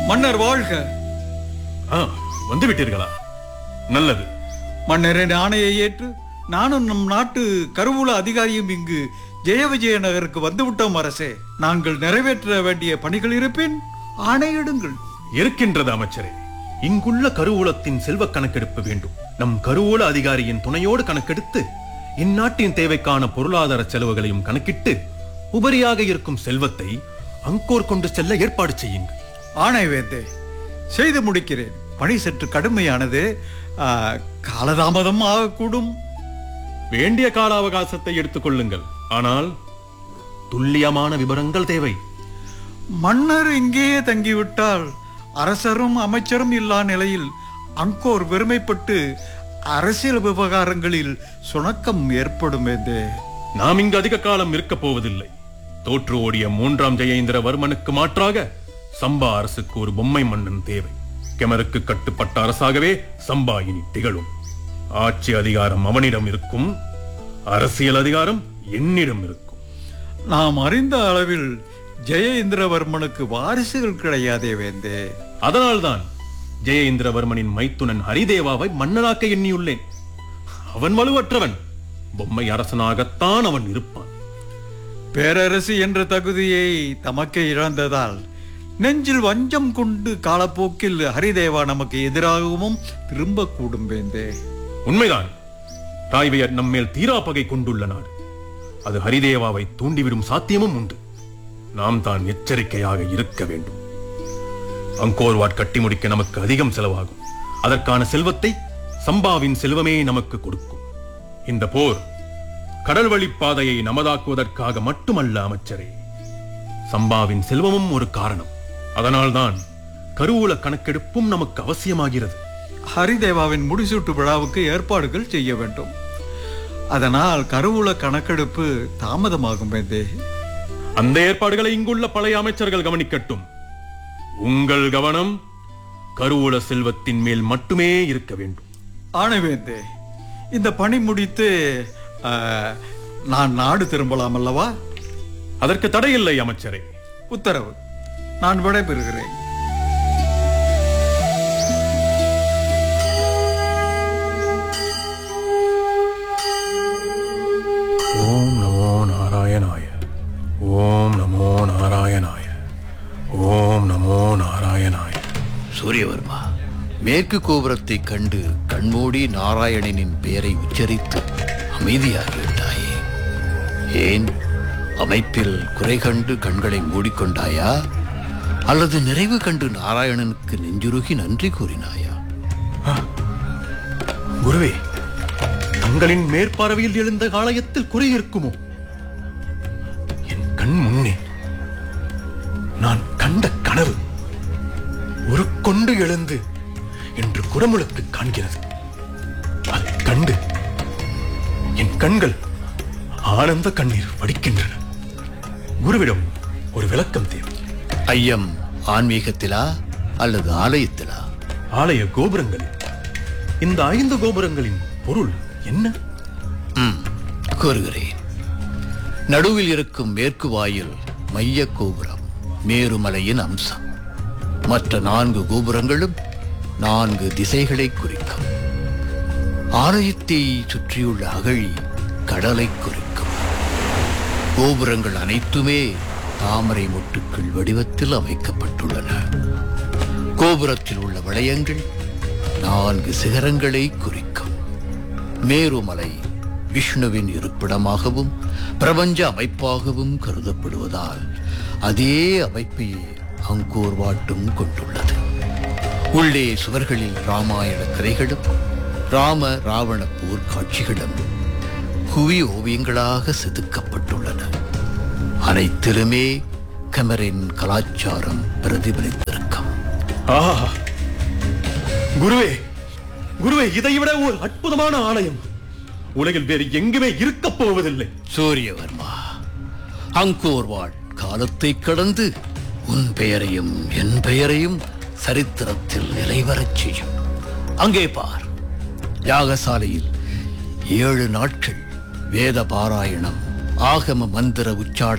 மன்னர் வாழ்க ஆ, வந்து விட்டீர்களா நல்லது மன்னரின் ஆணையை ஏற்று நானும் நம் நாட்டு கருவூல அதிகாரியும் இங்கு ஜெய விஜய நகருக்கு வந்துவிட்டோம் அரசே நாங்கள் நிறைவேற்ற வேண்டிய பணிகள் இருப்பின் ஆணையிடுங்கள் இருக்கின்றது அமைச்சரே இங்குள்ள கருவூலத்தின் செல்வ கணக்கெடுப்பு வேண்டும் நம் கருவூல அதிகாரியின் துணையோடு கணக்கெடுத்து இந்நாட்டின் தேவைக்கான பொருளாதார செலவுகளையும் கணக்கிட்டு உபரியாக இருக்கும் செல்வத்தை அங்கோர் கொண்டு செல்ல ஏற்பாடு செய்யுங்கள் ஆணை வேந்தே செய்து முடிக்கிறேன் பணி சற்று கடுமையானது ஆ, காலதாமதம் ஆகக்கூடும் வேண்டிய கால அவகாசத்தை எடுத்துக் கொள்ளுங்கள் ஆனால் துல்லியமான விவரங்கள் தேவை மன்னர் இங்கேயே தங்கிவிட்டால் அரசரும் அமைச்சரும் இல்லா நிலையில் அங்கோர் வெறுமைப்பட்டு அரசியல் விவகாரங்களில் சுணக்கம் ஏற்படும் வேந்தே நாம் இங்கு அதிக காலம் இருக்கப் போவதில்லை தோற்று ஓடிய மூன்றாம் ஜெயேந்திரவர்மனுக்கு மாற்றாக சம்பா அரசுக்கு ஒரு பொம்மை மன்னன் தேவை கெமருக்கு கட்டுப்பட்ட அரசாகவே சம்பா இனி திகழும் ஆட்சி அதிகாரம் அவனிடம் இருக்கும் அரசியல் அதிகாரம் என்னிடம் இருக்கும் நாம் அறிந்த அளவில் ஜெயேந்திரவர்மனுக்கு வாரிசுகள் கிடையாதே வேந்தே அதனால்தான் ஜெயேந்திரவர்மனின் மைத்துனன் ஹரிதேவாவை மன்னனாக்க எண்ணியுள்ளேன் அவன் வலுவற்றவன் பொம்மை அரசனாகத்தான் அவன் இருப்பான் பேரரசு என்ற தகுதியை தமக்கு இழந்ததால் நெஞ்சில் வஞ்சம் கொண்டு காலப்போக்கில் ஹரிதேவா நமக்கு எதிராகவும் திரும்பக்கூடும் வேந்தே உண்மைதான் ராய்வையர் நம்மேல் தீரா பகை கொண்டுள்ள நாடு அது ஹரிதேவாவை தூண்டிவிடும் சாத்தியமும் உண்டு நாம் தான் எச்சரிக்கையாக இருக்க வேண்டும் அங்கோர்வாட் கட்டி முடிக்க நமக்கு அதிகம் செலவாகும் அதற்கான செல்வத்தை சம்பாவின் செல்வமே நமக்கு கொடுக்கும் இந்த போர் கடல் வழிப் பாதையை நமதாக்குவதற்காக மட்டுமல்ல அமைச்சரே சம்பாவின் செல்வமும் ஒரு காரணம் அதனால்தான் கருவூல கணக்கெடுப்பும் நமக்கு அவசியமாகிறது ஹரிதேவாவின் முடிசூட்டு விழாவுக்கு ஏற்பாடுகள் செய்ய வேண்டும் அதனால் கருவூல கணக்கெடுப்பு தாமதமாகும் வேந்தே அந்த ஏற்பாடுகளை இங்குள்ள பழைய அமைச்சர்கள் கவனிக்கட்டும் உங்கள் கவனம் கருவூல செல்வத்தின் மேல் மட்டுமே இருக்க வேண்டும் ஆனவேந்தே இந்த பணி முடித்து ஆ, நான் நாடு திரும்பலாம் அல்லவா அதற்கு தடையில்லை அமைச்சரே உத்தரவு நான் விடைபெறுகிறேன் ஓம் நமோ நாராயணாய ஓம் நமோ நாராயணாய ஓம் நமோ நாராயணாய சூரியவர்மா மேற்கு கோபுரத்தை கண்டு கண்மூடி நாராயணனின் பெயரை உச்சரித்து அமைதியாகிவிட்டாயே ஏன் அமைப்பில் குறை கண்டு கண்களை மூடிக்கொண்டாயா அல்லது நிறைவு கண்டு நாராயணனுக்கு நெஞ்சுருகி நன்றி கூறினாயா குருவே தங்களின் மேற்பார்வையில் எழுந்த ஆலயத்தில் குறை இருக்குமோ என் கண் முன்னே நான் கண்ட கனவு ஒரு கொண்டு எழுந்து என்று குரமுழுக்கு காண்கிறது அதை கண்டு என் கண்கள் ஆனந்த கண்ணீர் வடிக்கின்றன குருவிடம் ஒரு விளக்கம் தேவை ஐயம் ஆன்மீகத்திலா அல்லது ஆலயத்திலா ஆலய கோபுரங்களில் இந்த ஐந்து கோபுரங்களின் பொருள் என்ன ம், கூறுகிறேன் நடுவில் இருக்கும் மேற்கு வாயில் மைய கோபுரம் மேருமலையின் அம்சம் மற்ற நான்கு கோபுரங்களும் நான்கு திசைகளை குறிக்கும் ஆலயத்தை சுற்றியுள்ள அகழி கடலை குறிக்கும் கோபுரங்கள் அனைத்துமே தாமரை மொட்டுக்கள் வடிவத்தில் அமைக்கப்பட்டுள்ளன கோபுரத்தில் உள்ள வளையங்கள் நான்கு சிகரங்களை குறிக்கும் மேருமலை விஷ்ணுவின் இருப்பிடமாகவும் பிரபஞ்ச அமைப்பாகவும் கருதப்படுவதால் அதே அமைப்பையே அங்கோர் வாட்டும் கொண்டுள்ளது உள்ளே சுவர்களில் ராமாயண கதைகளும் ராம ராவண போர் காட்சிகளும் குவி ஓவியங்களாக செதுக்கப்பட்டுள்ளன அனைத்திலுமே கமரின் கலாச்சாரம் பிரதிபலித்திருக்கும் ஆஹா குருவே குருவே இதைவிட ஒரு அற்புதமான ஆலயம் உலகில் வேறு எங்குமே இருக்கப் போவதில்லை சூரியவர்மா அங்கோர்வாட் காலத்தை கடந்து உன் பெயரையும் என் பெயரையும் சரித்திரத்தில் நிலைவரச் செய்யும் அங்கே பார் யாகசாலையில் ஏழு நாட்கள் வேத பாராயணம் ஆகம மந்திர உச்சாட